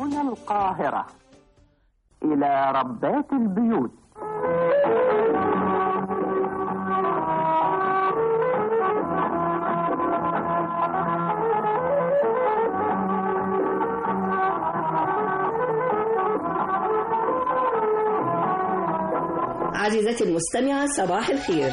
هنا القاهرة إلى ربات البيوت عزيزتي المستمعة صباح الخير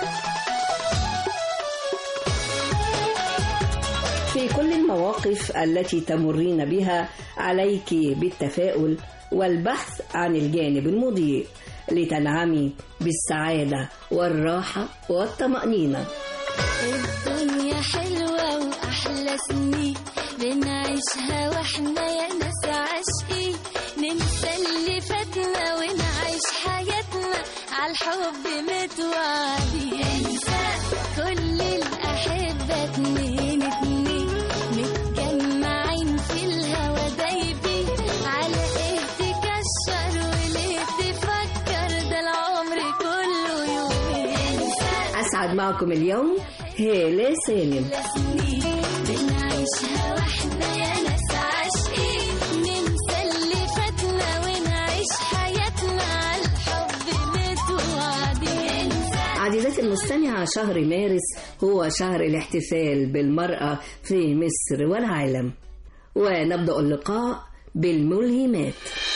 في كل المواقف التي تمرين بها عليك بالتفاؤل والبحث عن الجانب المضيء لتنعمي بالسعادة والراحة والطمأنينة الدنيا حلوة وأحلى سنين بنعيشها واحنا يا ناس عاشقين ننسى اللي فاتنا ونعيش حياتنا عالحب متوعدين انسى كل الأحبة اتنين اتنين متجمعين في الهوا دايبين على ايه تكشر وليه تفكر ده العمر كله يومين انسى أسعد معكم اليوم هالة سالم سنين بنعيشها واحنا يا ناس عاشقين ننسى اللي فاتنا ونعيش حياتنا عالحب متوعدين عزيزتي المستمعة شهر مارس هو شهر الاحتفال بالمرأة في مصر والعالم ونبدأ اللقاء بالملهمات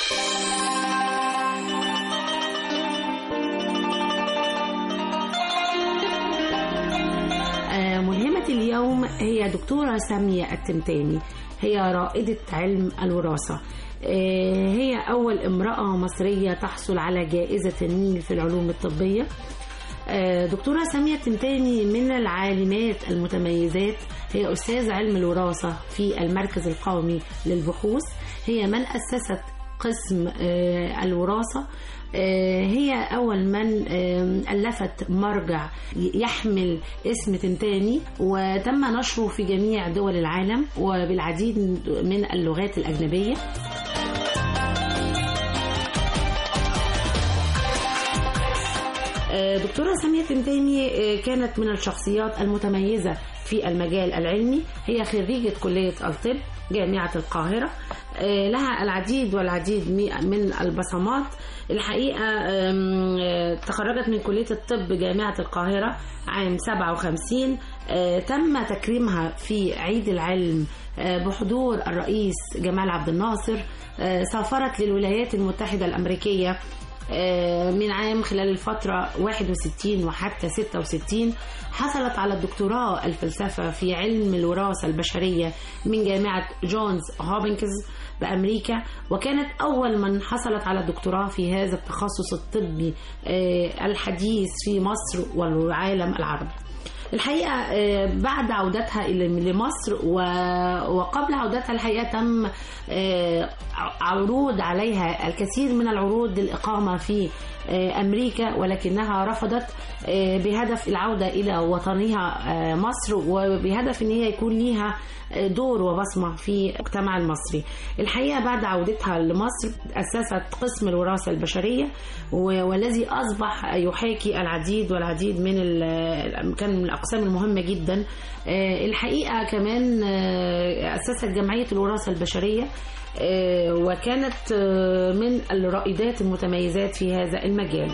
آه، ملهمة اليوم هي دكتورة سامية التمتاني هي رائدة علم الوراثة آه، هي أول امرأة مصرية تحصل على جائزة النيل في العلوم الطبية آه، دكتورة سامية التمتاني من العالمات المتميزات هي أستاذ علم الوراثة في المركز القومي للبحوث هي من أسست قسم آه، الوراثة آه، هي أول من آه، ألفت مرجع يحمل اسم تنتاني وتم نشره في جميع دول العالم وبالعديد من اللغات الأجنبية آه، دكتورة سامية تنتاني آه، كانت من الشخصيات المتميزة في المجال العلمي هي خريجة كلية الطب جامعة القاهرة آه، لها العديد والعديد مي- من البصمات الحقيقة آم، آه، تخرجت من كلية الطب جامعة القاهرة عام 57 آه، تم تكريمها في عيد العلم آه، بحضور الرئيس جمال عبد الناصر آه، سافرت للولايات المتحدة الأمريكية آه، من عام خلال الفترة 61 وحتى 66 حصلت على الدكتوراه الفلسفة في علم الوراثة البشرية من جامعة جونز هوبكنز بأمريكا وكانت أول من حصلت على الدكتوراه في هذا التخصص الطبي آه، الحديث في مصر والعالم العربي الحقيقة آه، بعد عودتها إلى- لمصر و- وقبل عودتها الحقيقة تم آه، عروض عليها الكثير من العروض للإقامة في آه، أمريكا ولكنها رفضت آه، بهدف العودة إلى وطنها آه، مصر وبهدف أن هي يكون ليها آه، دور وبصمة في المجتمع المصري الحقيقة بعد عودتها لمصر أسست قسم الوراثة البشرية و- والذي أصبح يحاكي العديد والعديد من ال- كان من الأقسام المهمة جدا آه، الحقيقة كمان آه، أسست جمعية الوراثة البشرية آه، وكانت آه، من الرائدات المتميزات في هذا المجال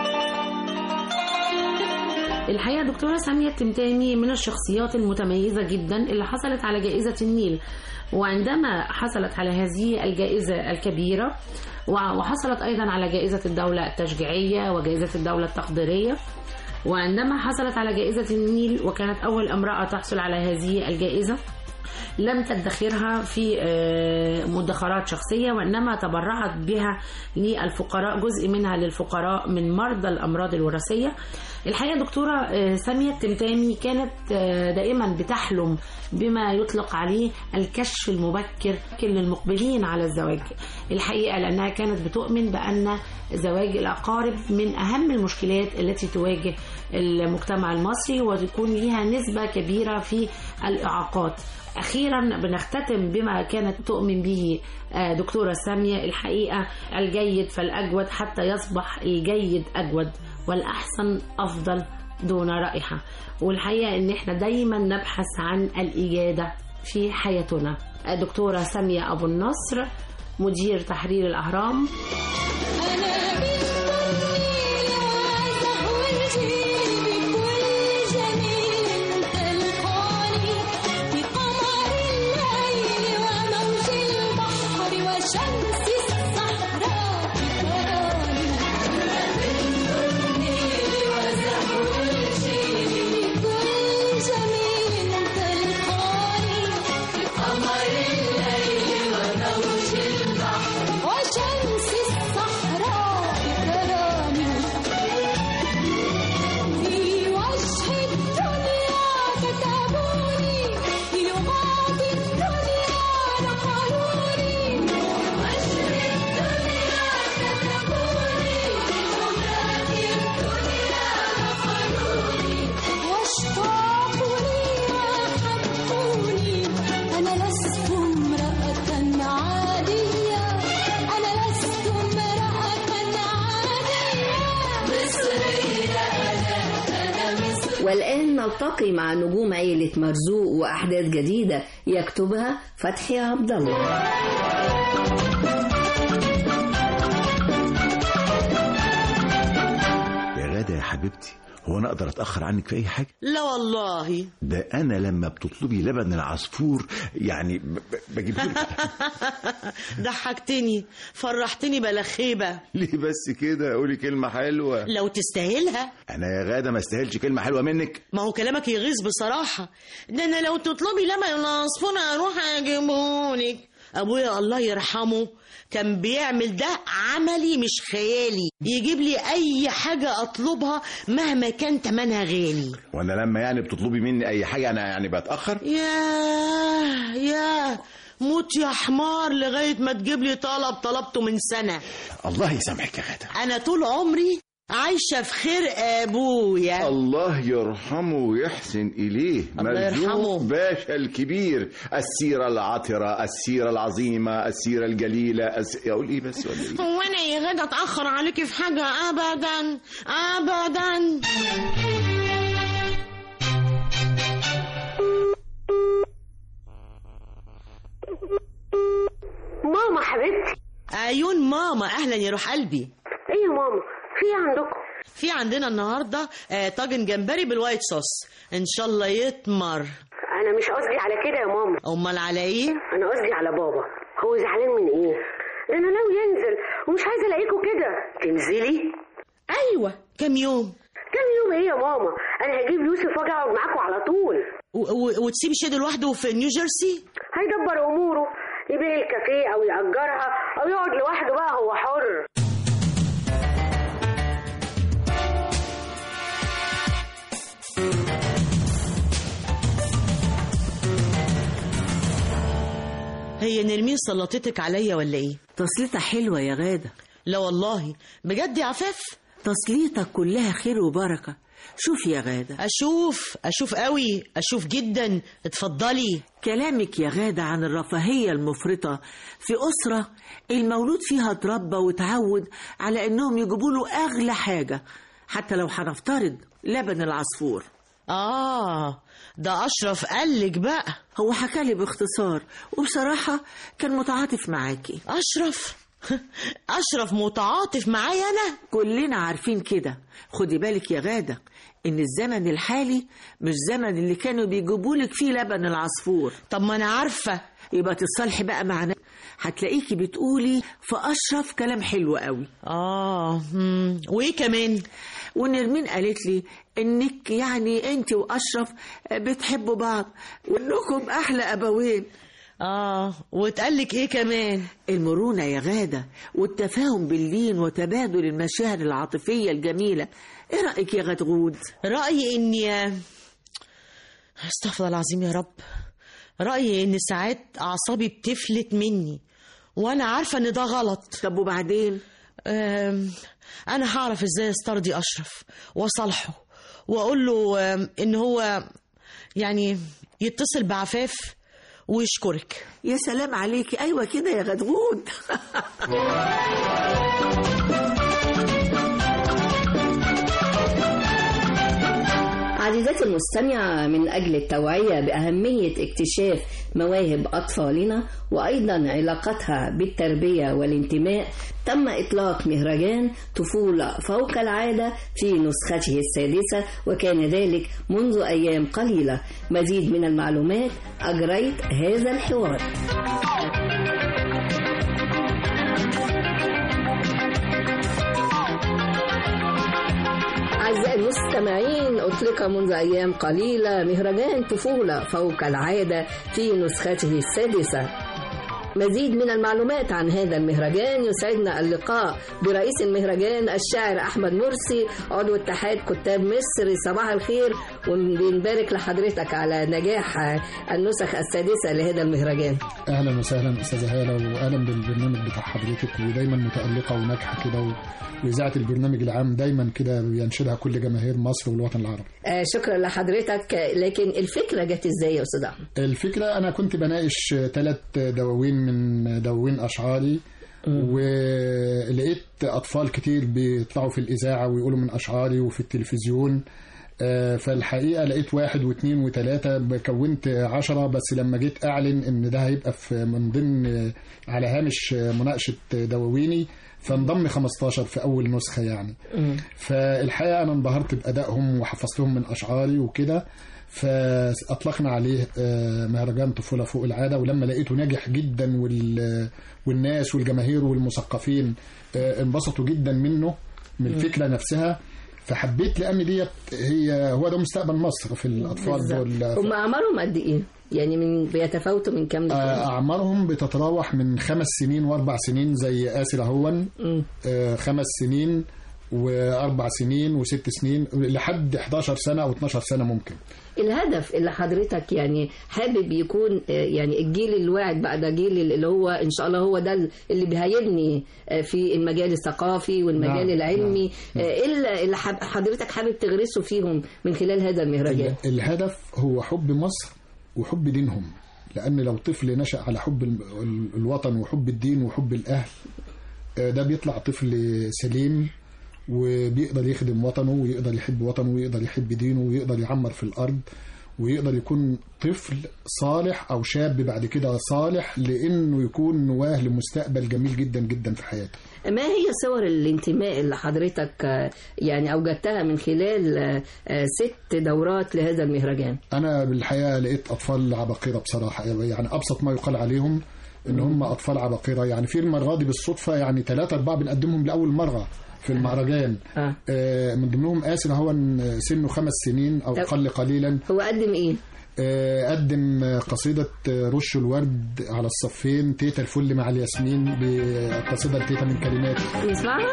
الحقيقة دكتورة سامية التمتامي من الشخصيات المتميزة جدا اللي حصلت على جائزة النيل وعندما حصلت على هذه الجائزة الكبيرة و- وحصلت أيضا على جائزة الدولة التشجيعية وجائزة الدولة التقديرية وعندما حصلت على جائزة النيل وكانت أول امرأة تحصل على هذه الجائزة لم تدخرها في آه، مدخرات شخصية وإنما تبرعت بها للفقراء جزء منها للفقراء من مرضى الأمراض الوراثية الحقيقة دكتورة آه، سامية التمتامي كانت آه، دائما بتحلم بما يطلق عليه الكشف المبكر للمقبلين على الزواج الحقيقة لأنها كانت بتؤمن بأن زواج الأقارب من أهم المشكلات التي تواجه المجتمع المصري وتكون لها نسبة كبيرة في الإعاقات أخيرا بنختتم بما كانت تؤمن به آه، دكتورة سامية الحقيقة الجيد فالأجود حتى يصبح الجيد أجود والأحسن أفضل دون رائحة والحقيقة إن إحنا دايما نبحث عن الإجادة في حياتنا الدكتورة سامية أبو النصر مدير تحرير الأهرام أنا بالليل وأزهر جيبي كل جميل تلقاني في قمر الليل وموج البحر وشمس الصحراء تراني أنا بالليل وأزهر جيبي كل جميل تلقاني في قمر الليل وموج البحر وشمس الصحراء تراني في وجه الدنيا كتبوني بلغات الدنيا نقلوني وجه الدنيا كتبوني بلغات الدنيا نقلوني واشتاقوا لي وحبوني أنا لست امرأة عادية أنا لست امرأة عادية مصرية أنا أنا مصرية والآن نلتقي مع نجوم عيلة مرزوق وأحداث جديدة يكتبها فتحي عبد الله يا غادة يا حبيبتي هو انا اقدر اتاخر عنك في اي حاجه لا والله ده انا لما بتطلبي لبن العصفور يعني ب- ب- بجيبه لك ضحكتني فرحتني بلا خيبة ليه بس كده قولي كلمه حلوه لو تستاهلها انا يا غاده ما استاهلش كلمه حلوه منك ما هو كلامك يغيظ بصراحة ده أنا لو تطلبي لبن العصفور أروح أجيبهولك أبويا الله يرحمه كان بيعمل ده عملي مش خيالي يجيب لي أي حاجة أطلبها مهما كان تمنها غالي وانا لما يعني بتطلبي مني اي حاجه انا يعني بتاخر ياه ياه موت يا حمار لغاية ما تجيب لي طلب طلبته من سنة الله يسامحك يا غاده أنا طول عمري عايشة في خير أبويا الله يرحمه ويحسن إليه الله يرحمه. مرزوق باشا الكبير السيرة العطرة السيرة العظيمة السيرة الجليلة الس... أقول إيه بس ولا إيه هو أنا يا غدا أتأخر عليكي في حاجة أبدا أبدا ماما حبيبتي عيون ماما أهلا يا روح قلبي ايه يا ماما في إيه عندكم في عندنا النهاردة آه، طاجن جمبري بالوايت صوص إن شاء الله يتمر انا مش قصدي على كده يا ماما أمال على إيه؟ انا قصدي على بابا هو زعلان من ايه ده انا ناوي ينزل ومش عايزه الاقيكوا كده تنزلي أيوة كام يوم كام يوم ايه يا ماما انا هجيب يوسف واجي اقعد معاكوا على طول و- و- وتسيب شادي لوحده في نيوجيرسي هيدبر اموره يبيع الكافيه او يأجرها او يقعد لوحده بقى هو حر هي نرمين سلطتك عليا ولا إيه؟ تسليطة حلوة يا غادة لا والله بجد يا عفاف تسليطة كلها خير وبركة شوفي يا غادة أشوف أشوف قوي أشوف جدا اتفضلي كلامك يا غادة عن الرفاهية المفرطة في أسرة المولود فيها اتربى وتعود على إنهم يجيبوا له أغلى حاجة حتى لو هنفترض لبن العصفور آه ده أشرف قالك بقى هو حكالي باختصار وبصراحة كان متعاطف معاكي أشرف أشرف متعاطف معايا أنا كلنا عارفين كده خدي بالك يا غادة إن الزمن الحالي مش زمن اللي كانوا بيجيبولك فيه لبن العصفور طب ما أنا عارفة يبقى تتصالحي بقى معنا هتلاقيكي بتقولي في أشرف كلام حلو قوي آه مم. وإيه كمان ونرمين قالت لي إنك يعني أنت وأشرف بتحبوا بعض وإنكم أحلى أبوين آه وتقالك إيه كمان المرونة يا غادة والتفاهم باللين وتبادل المشاعر العاطفية الجميلة إيه رأيك يا غدغود؟ رأيي إني استغفر الله العظيم يا رب رأيي إن ساعات أعصابي بتفلت مني وأنا عارفة إن ده غلط طب وبعدين؟ أم، أنا هعرف إزاي استرضي أشرف وأصالحه وأقول له أم، إن هو يعني يتصل بعفاف ويشكرك يا سلام عليكي أيوة كده يا غدغود عزيزتي المستمعة من أجل التوعية بأهمية اكتشاف مواهب أطفالنا وأيضا علاقتها بالتربية والانتماء تم إطلاق مهرجان طفولة فوق العادة في نسخته السادسة وكان ذلك منذ أيام قليلة مزيد من المعلومات أجريت هذا الحوار أعزائي المستمعين أطلق منذ أيام قليلة مهرجان طفولة فوق العادة في نسخته السادسة مزيد من المعلومات عن هذا المهرجان يسعدنا اللقاء برئيس المهرجان الشاعر أحمد مرسي عضو اتحاد كتاب مصر صباح الخير وبنبارك لحضرتك على نجاح النسخ السادسة لهذا المهرجان اهلا وسهلا استاذه هاله واهلا بالبرنامج بتاع حضرتك ودايما متالقه وناجحه كده و- واذاعه البرنامج العام دايما كده بينشدها كل جماهير مصر والوطن العربي. آه، شكرا لحضرتك لكن الفكرة جت ازاي يا أستاذ أحمد؟ الفكره انا كنت بناقش ثلاث دواوين من دواوين اشعاري ولقيت اطفال كتير بيطلعوا في الاذاعه ويقولوا من اشعاري وفي التلفزيون آه، فالحقيقه لقيت واحد واثنين وثلاثه كونت عشرة بس لما جيت اعلن ان ده هيبقى في من ضمن آه، على هامش آه، مناقشه دواويني فانضم 15 في اول نسخه يعني فالحقيقه انا انبهرت بادائهم وحفظتهم من اشعاري وكده فاطلقنا عليه آه، مهرجان طفوله فوق العاده ولما لقيته ناجح جدا وال- والناس والجماهير والمثقفين آه، انبسطوا جدا منه من الفكره نفسها فحبيت لان ديت هي هو ده مستقبل مصر في الاطفال دول هم أعمارهم قد إيه؟ يعني من بيتفاوتوا من كام لكام؟ آه، أعمارهم بتتراوح من خمس سنين وأربع سنين زي آسر هون مم. آه، خمس سنين وأربع سنين وست سنين لحد 11 سنة أو 12 سنة ممكن الهدف اللي حضرتك يعني حابب يكون آه، يعني الجيل الواعد بقى ده جيل اللي هو ان شاء الله هو ده اللي هيبني آه، في المجال الثقافي والمجال نعم، العلمي آه، ايه اللي اللي حاب- حضرتك حابب تغرسه فيهم من خلال هذا المهرجان ال- الهدف هو حب مصر وحب دينهم لأن لو طفل نشأ على حب ال- ال- الوطن وحب الدين وحب الأهل آه، ده بيطلع طفل سليم وبيقدر يخدم وطنه ويقدر يحب وطنه ويقدر يحب دينه ويقدر يعمر في الأرض ويقدر يكون طفل صالح أو شاب بعد كده صالح لأنه يكون نواه لمستقبل جميل جدا جدا في حياته ما هي صور الانتماء اللي حضرتك آه، يعني اوجدتها من خلال آه، آه، ست دورات لهذا المهرجان انا بالحقيقه لقيت اطفال عباقره بصراحه يعني ابسط ما يقال عليهم ان هم اطفال عباقره يعني في المره دي بالصدفه يعني ثلاثه اربعه بنقدمهم لاول مره في المهرجان آه. آه، من ضمنهم آسر هو سنه خمس سنين او طب- اقل قليلا هو قدم ايه آه، قدم قصيدة رش الورد على الصفين تيتا الفل مع الياسمين بقصيدة لتيتا من كلمات نسمعها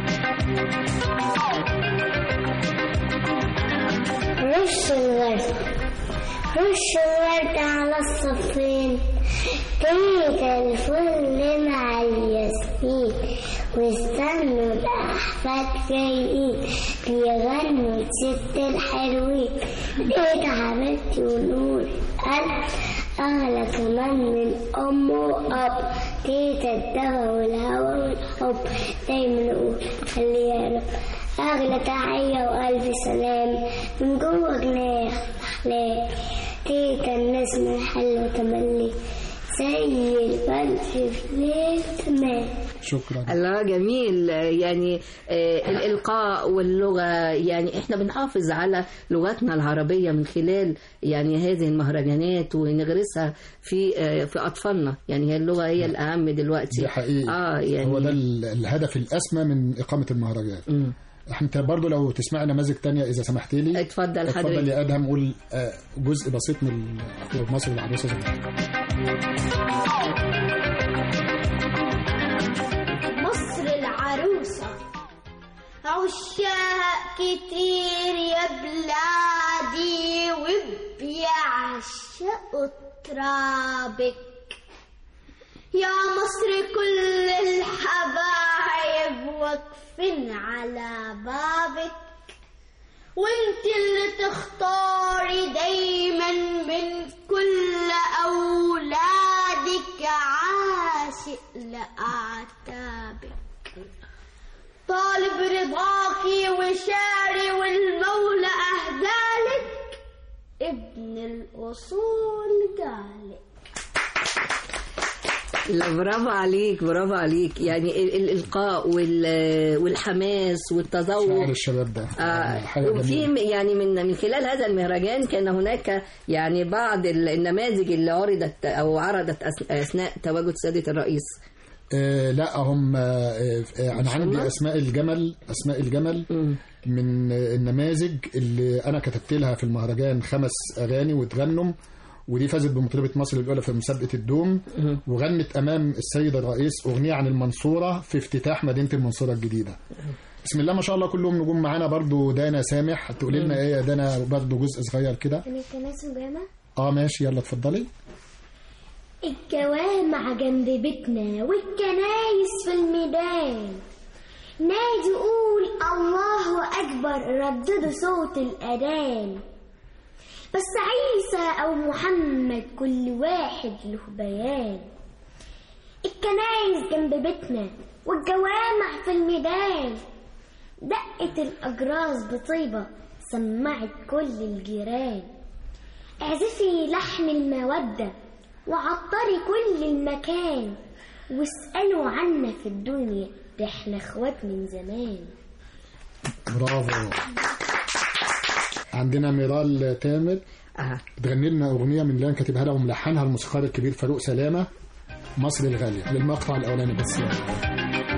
رش الورد رش الورد على الصفين تيتا الفل مع الياسمين واستنوا الأحفاد جايين بيغنوا الست الحلوين تيتا حبيبتي ونور قلب أغلى كمان من أم وأب تيتا الدوا والهوا والحب دايما نقول خليها رب أغلى تحية وألف سلام من جوه جناح أحلام تيتا النسمة الحلوة تملي زي البلد في ليل تمام شكرا الله جميل يعني آه، الإلقاء واللغة يعني احنا بنحافظ على لغتنا العربية من خلال يعني هذه المهرجانات ونغرسها في آه، في أطفالنا يعني هي اللغة هي الأهم دلوقتي دي حقيقي اه يعني هو ده ال- الهدف الأسمى من إقامة المهرجان مم. انت برضو لو تسمعي نماذج تانية إذا سمحت لي اتفضل اتفضل حضرتك يا أدهم قول آه، جزء بسيط من ال- مصر العروسة زمان مصر العروسة عشاق كتير يا بلادي وبيعشقوا ترابك يا مصر كل الحبايب واقفين على بابك وانت اللي تختاري دايما من كل اولادك عاشق لاعتابك طالب رضاكي وشاري والمولى اهدالك ابن الأصول جعلك لا برافو عليك برافو عليك يعني ال- الإلقاء وال- والحماس والتذوق شعر الشباب ده آه حاجة وفي جميلة. م- يعني من من خلال هذا المهرجان كان هناك يعني بعض ال- النماذج اللي عرضت او عرضت أث- اثناء تواجد سياده الرئيس آه لا هم آه آه انا مش عندي هما؟ اسماء الجمل اسماء الجمل من آه، النماذج اللي انا كتبت لها في المهرجان خمس اغاني وتغنم ودي فازت بمطربة مصر الأولى في مسابقة الدوم وغنت أمام السيد الرئيس أغنية عن المنصورة في افتتاح مدينة المنصورة الجديدة بسم الله ما شاء الله كلهم نجوم معانا برضو دانا سامح تقولي لنا ايه يا دانا برضو جزء صغير كده أنا كان اسمه جامع اه ماشي يلا اتفضلي الجوامع جنب بيتنا والكنايس في الميدان نادي قول الله أكبر رددوا صوت الأذان بس عيسى أو محمد كل واحد له بيان الكنايس جنب بيتنا والجوامع في الميدان دقت الأجراس بطيبة سمعت كل الجيران اعزفي لحن المودة وعطري كل المكان واسألوا عنا في الدنيا ده احنا اخوات من زمان برافو عندنا ميرال تامر آه. تغني لنا اغنيه من اللي انا كاتبها لها وملحنها الموسيقار الكبير فاروق سلامه مصر الغاليه للمقطع الاولاني بس يعني.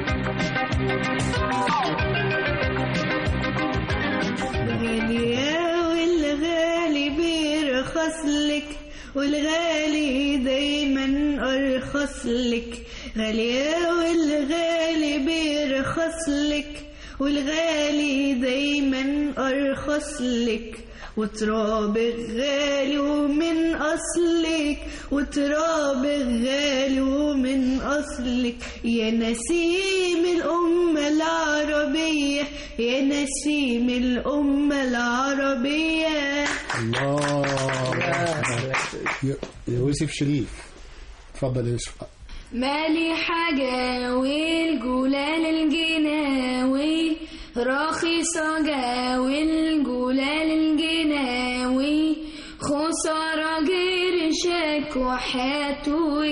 غالية والغالي بيرخص لك والغالي دايما أرخص لك غالية والغالي بيرخص لك والغالي دايما أرخص لك وترابك غالي ومن أصلك وترابك غالي ومن أصلك يا نسيم الأمة العربية يا نسيم الأمة العربية الله ي- يوسف شريف اتفضل يا يوسف مالي حاجة والجلال الجناوي رخيصة جاوي الجلال الجناوي خسارة جرشك وحياة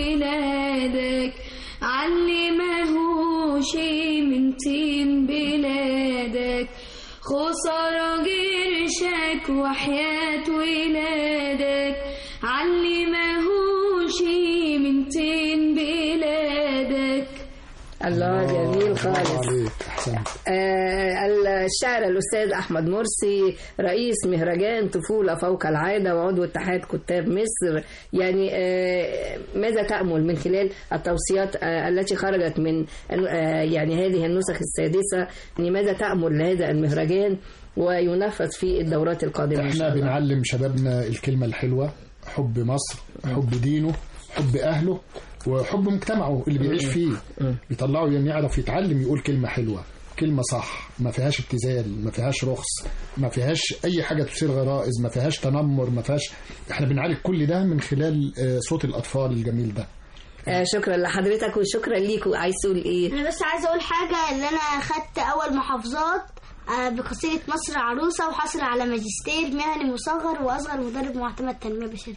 ولادك علي ماهوش من تين بلادك خسارة جرشك وحياة ولادك علي ماهوش من تين بلادك الله جميل خالص عليك احسنت آه الشاعر الأستاذ أحمد مرسي رئيس مهرجان طفولة فوق العادة وعضو اتحاد كتاب مصر يعني آه ماذا تأمل من خلال التوصيات آه التي خرجت من آه يعني هذه النسخ السادسة يعني ماذا تأمل لهذا المهرجان وينفذ في الدورات القادمة إن احنا شاء الله بنعلم شبابنا الكلمة الحلوة حب مصر حب دينه حب أهله وحب مجتمعه اللي بيعيش فيه بيطلعه يعني يعرف يتعلم يقول كلمة حلوة كلمة صح ما فيهاش ابتذال ما فيهاش رخص ما فيهاش أي حاجة تثير غرائز ما فيهاش تنمر ما فيهاش احنا بنعالج كل ده من خلال آه، صوت الأطفال الجميل ده آه شكرا لحضرتك وشكرا ليكوا عايز تقول ايه انا بس عايزه اقول حاجه اللي انا خدت اول محافظات آه، بقصيدة مصر عروسة وحصل على ماجستير مهني مصغر وأصغر مدرب معتمد تنمية بشرية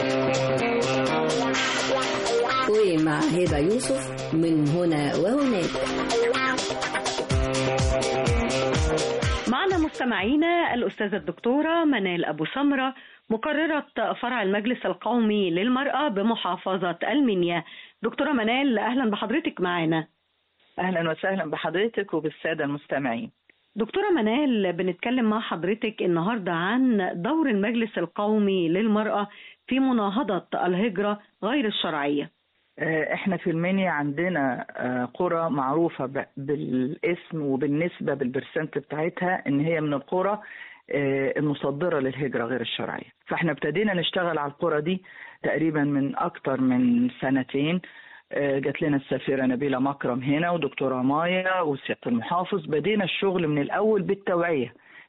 ومع هبة يوسف من هنا وهناك معنا مستمعينا الأستاذة الدكتورة منال أبو سمرة مقررة فرع المجلس القومي للمرأة بمحافظة المنيا دكتورة منال أهلا بحضرتك معنا أهلا وسهلا بحضرتك وبالسادة المستمعين دكتورة منال بنتكلم مع حضرتك النهاردة عن دور المجلس القومي للمرأة في مناهضة الهجرة غير الشرعية آه، احنا في المنيا عندنا آه، قرى معروفة ب- بالاسم وبالنسبة بالبرسنت بتاعتها ان هي من القرى آه، المصدرة للهجرة غير الشرعية فاحنا ابتدينا نشتغل على القرى دي تقريبا من اكتر من سنتين آه، جات لنا السفيرة نبيلة مكرم هنا ودكتورة مايا وسيادة المحافظ بدينا الشغل من الأول بالتوعية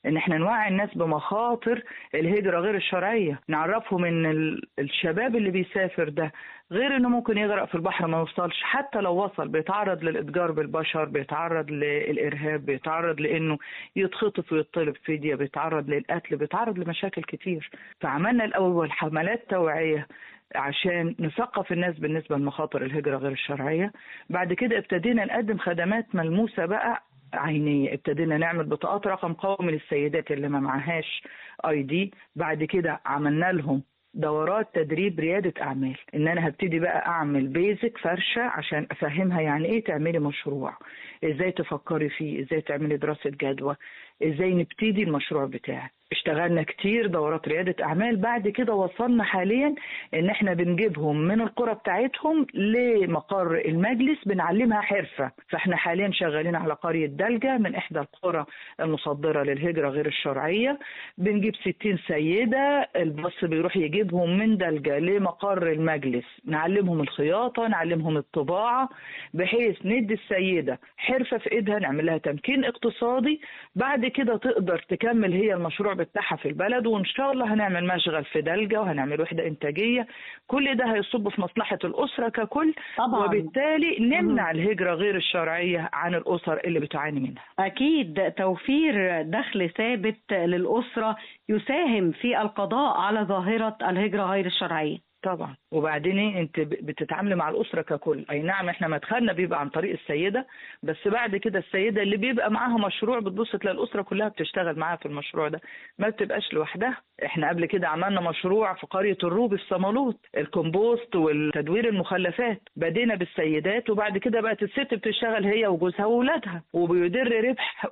ان احنا نوعي الناس بمخاطر الهجره غير الشرعيه نعرفهم ان ال- الشباب اللي بيسافر ده غير انه ممكن يغرق في البحر ما يوصلش حتى لو وصل بيتعرض للاتجار بالبشر بيتعرض للارهاب بيتعرض لانه يتخطف ويطلب فديه بيتعرض للقتل بيتعرض لمشاكل كتير فعملنا الاول حملات توعيه عشان نثقف الناس بالنسبه لمخاطر الهجره غير الشرعيه بعد كده ابتدينا نقدم خدمات ملموسه بقى عينيه ابتدينا نعمل بطاقات رقم قومي للسيدات اللي ما معهاش اي دي بعد كده عملنا لهم دورات تدريب ريادة أعمال إن أنا هبتدي بقى أعمل بيزك فرشة عشان أفهمها يعني إيه تعملي مشروع إزاي تفكري فيه إزاي تعملي دراسة جدوى إزاي نبتدي المشروع بتاعك اشتغلنا كتير دورات ريادة أعمال بعد كده وصلنا حاليا إن إحنا بنجيبهم من القرى بتاعتهم لمقر المجلس بنعلمها حرفة فإحنا حاليا شغالين على قرية دلجة من إحدى القرى المصدرة للهجرة غير الشرعية بنجيب 60 سيدة الباص بيروح يجيبهم من دلجة لمقر المجلس نعلمهم الخياطة نعلمهم الطباعة بحيث ندي السيدة حرفة في إيدها نعمل لها تمكين اقتصادي بعد كده تقدر تكمل هي المشروع بتاعها في البلد وإن شاء الله هنعمل مشغل في دلجة وهنعمل وحدة إنتاجية كل ده هيصب في مصلحة الأسرة ككل طبعاً. وبالتالي نمنع الهجرة غير الشرعية عن الأسر اللي بتعاني منها أكيد توفير دخل ثابت للأسرة يساهم في القضاء على ظاهرة الهجرة غير الشرعية طبعا وبعدين ايه انت ب- بتتعاملي مع الاسره ككل اي نعم احنا مدخلنا بيبقى عن طريق السيده بس بعد كده السيده اللي بيبقى معاها مشروع بتبص تلاقي الاسره كلها بتشتغل معاها في المشروع ده ما بتبقاش لوحدها احنا قبل كده عملنا مشروع في قريه الروبي في صمالوط الكومبوست والتدوير المخلفات بدينا بالسيدات وبعد كده بقت الست بتشتغل هي وجوزها واولادها وبيدر ربح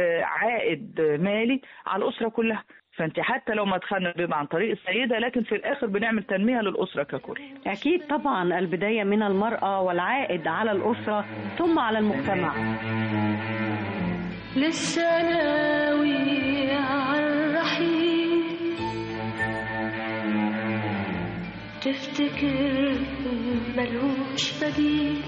وعائد مالي على الاسره كلها فانت حتى لو ما دخلنا بيبقى عن طريق السيده لكن في الاخر بنعمل تنميه للاسره ككل أكيد طبعا البداية من المرأة والعائد على الأسرة ثم على المجتمع لسه ناوي عالرحيل تفتكر ملهوش بديل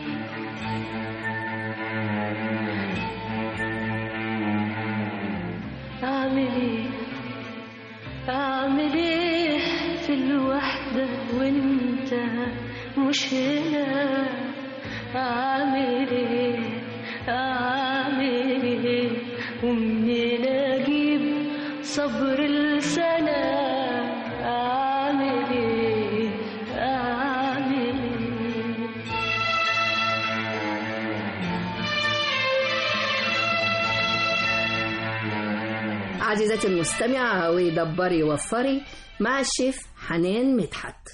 أعمل إيه أعمل إيه في الوحدة وأنت مش هنا أعمل إيه أعمل إيه ومنين أجيب صبر السنة أعمل إيه أعمل إيه عزيزتي المستمعة ودبري وفري مع الشيف حنان مدحت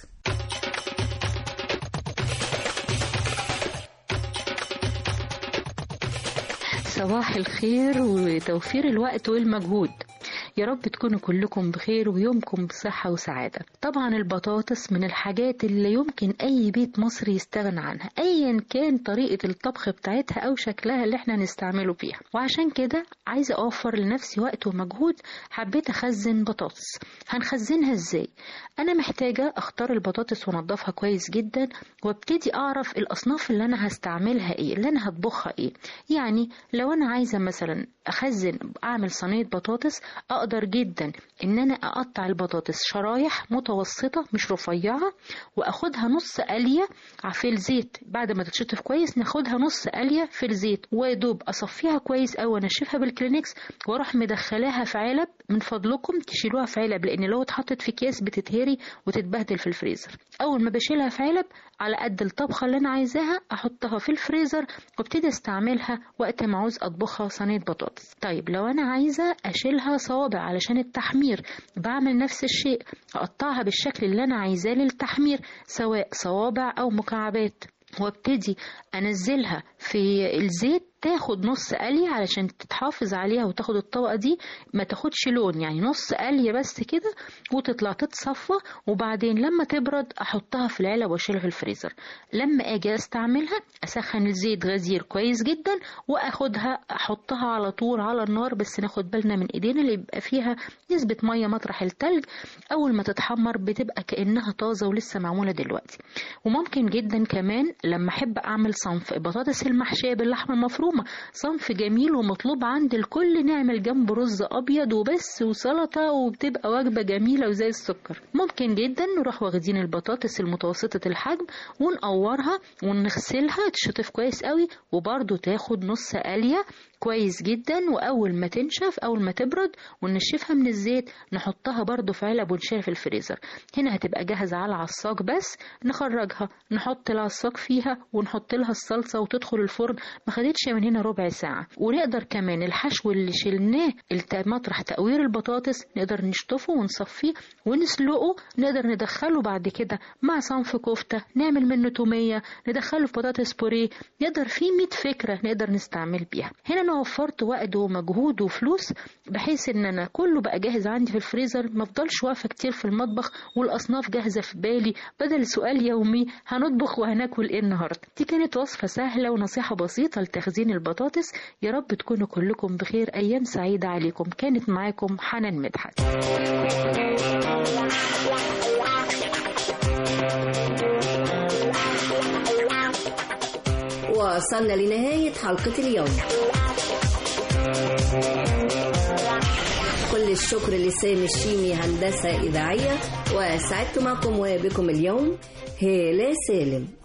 صباح الخير وتوفير الوقت والمجهود يا رب تكونوا كلكم بخير ويومكم بصحة وسعادة طبعا البطاطس من الحاجات اللي يمكن أي بيت مصري يستغنى عنها أيا كان طريقة الطبخ بتاعتها أو شكلها اللي احنا نستعمله فيها وعشان كده عايزة أوفر لنفسي وقت ومجهود حبيت أخزن بطاطس هنخزنها إزاي؟ أنا محتاجة أختار البطاطس وأنضفها كويس جدا وابتدي أعرف الأصناف اللي أنا هستعملها إيه اللي أنا هطبخها إيه يعني لو أنا عايزة مثلا أخزن أعمل صينية بطاطس أقدر جدا إن أنا أقطع البطاطس شرايح متوسطة مش رفيعة وأخدها نص قلية في الزيت بعد ما تتشطف كويس ناخدها نص قلية في الزيت ويدوب أصفيها كويس أو أنشفها بالكلينكس وأروح مدخلاها في علب من فضلكم تشيلوها في علب لأن لو اتحطت في أكياس بتتهري وتتبهدل في الفريزر أول ما بشيلها في علب على قد الطبخة اللي أنا عايزاها أحطها في الفريزر وابتدي استعملها وقت ما عاوز أطبخها صينية بطاطس طيب لو أنا عايزة أشيلها صوابع علشان التحمير بعمل نفس الشيء أقطعها بالشكل اللي أنا عايزاه للتحمير سواء صوابع أو مكعبات وابتدي انزلها في الزيت تاخد نص قلية علشان تتحافظ عليها وتاخد الطبقة دي ما تاخدش لون يعني نص قلية بس كده وتطلع تتصفى وبعدين لما تبرد احطها في العلب واشيلها في الفريزر لما اجي استعملها اسخن الزيت غزير كويس جدا واخدها احطها على طول على النار بس ناخد بالنا من ايدينا اللي يبقى فيها نسبة مية مطرح التلج اول ما تتحمر بتبقى كأنها طازة ولسه معمولة دلوقتي وممكن جدا كمان لما احب اعمل صنف بطاطس المحشية باللحمة المفرومة مفرومة صنف جميل ومطلوب عند الكل نعمل جنبه رز أبيض وبس وسلطة وبتبقى وجبة جميلة وزي السكر ممكن جدا نروح واخدين البطاطس المتوسطة الحجم ونقورها ونغسلها تشطف كويس قوي وبرضو تاخد نص قلية كويس جدا واول ما تنشف اول ما تبرد وننشفها من الزيت نحطها برضو في علب ونشيلها في الفريزر هنا هتبقى جاهزة على العصاق بس نخرجها نحط العصاق فيها ونحط لها الصلصة وتدخل الفرن ما خدتش من هنا ربع ساعة ونقدر كمان الحشو اللي شلناه الت- مطرح تقوير البطاطس نقدر نشطفه ونصفيه ونسلقه نقدر ندخله بعد كده مع صنف كفتة نعمل منه تومية ندخله في بطاطس بوريه نقدر فيه 100 فكرة نقدر نستعمل بيها هنا انا وفرت وقت ومجهود وفلوس بحيث ان انا كله بقى جاهز عندي في الفريزر ما افضلش واقفه كتير في المطبخ والاصناف جاهزه في بالي بدل سؤال يومي هنطبخ وهناكل ايه النهارده دي كانت وصفه سهله ونصيحه بسيطه لتخزين البطاطس يا رب تكونوا كلكم بخير ايام سعيده عليكم كانت معاكم حنان مدحت وصلنا لنهاية حلقة اليوم كل الشكر لسامي الشيمي هندسة إذاعية وسعدت معكم وبكم اليوم هالة سالم